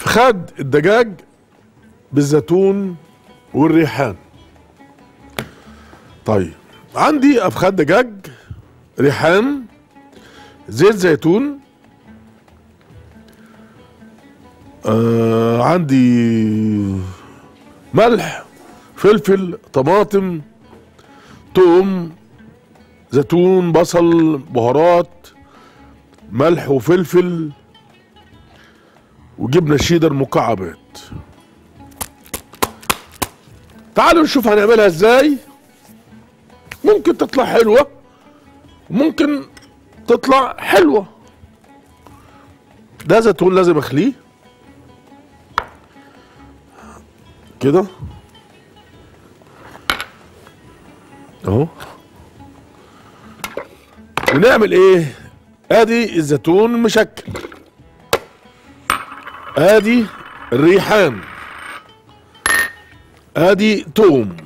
فخد الدجاج بالزيتون والريحان طيب عندي افخاد دجاج ريحان زيت زيتون آه عندي ملح فلفل طماطم توم زيتون بصل بهارات ملح وفلفل وجبنه شيدر مكعبات تعالوا نشوف هنعملها ازاي ممكن تطلع حلوه وممكن تطلع حلوه ده زيتون لازم اخليه كده اهو ونعمل ايه ادي الزيتون مشكل ادي الريحان ادي توم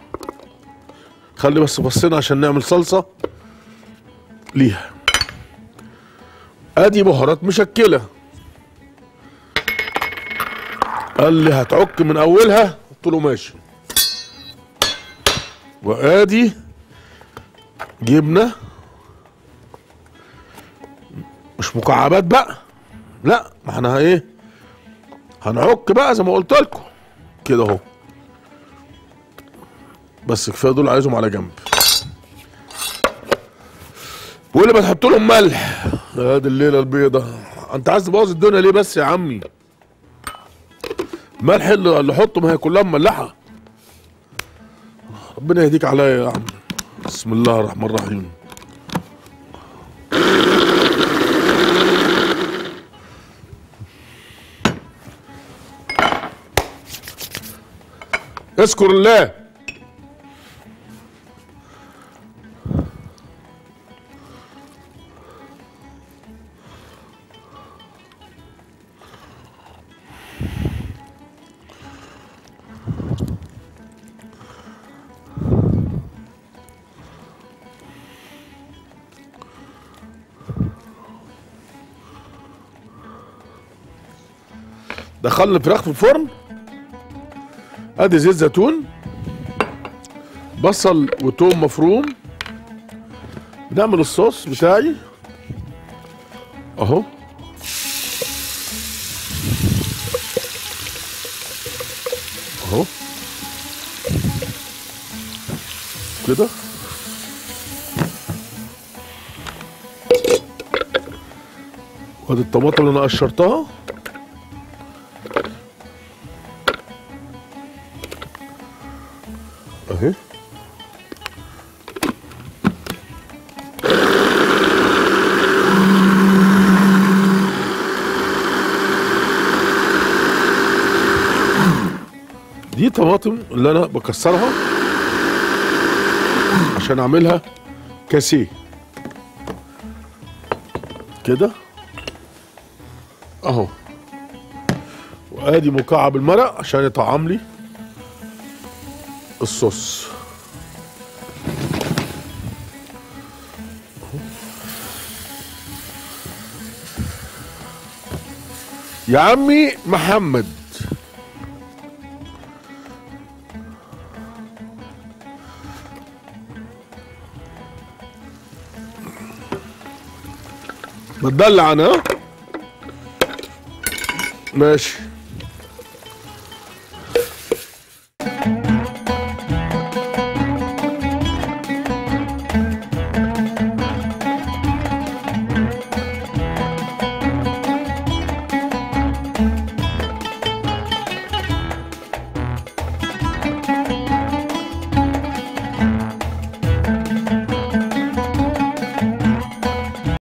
خلي بس بصينا عشان نعمل صلصة ليها ادي بهارات مشكلة قال لي هتعك من اولها قلت له ماشي وادي جبنة مش مكعبات بقى لا ما احنا ايه هنعك بقى زي ما قلت لكم كده اهو بس كفايه دول عايزهم على جنب واللي ما تحط لهم ملح ادي الليله البيضه انت عايز تبوظ الدنيا ليه بس يا عمي ملح اللي اللي حطه ما هي كلها مملحه ربنا يهديك عليا يا عم بسم الله الرحمن الرحيم اذكر الله دخلنا الفراخ في الفرن ادي زيت زيتون بصل وتوم مفروم بنعمل الصوص بتاعي اهو اهو كده وادي الطماطم اللي انا قشرتها اهي دي طماطم اللي انا بكسرها عشان اعملها كاسيه كده اهو وادي مكعب المرق عشان يطعم لي الصوص يا عمي محمد بتدلع انا ها؟ ماشي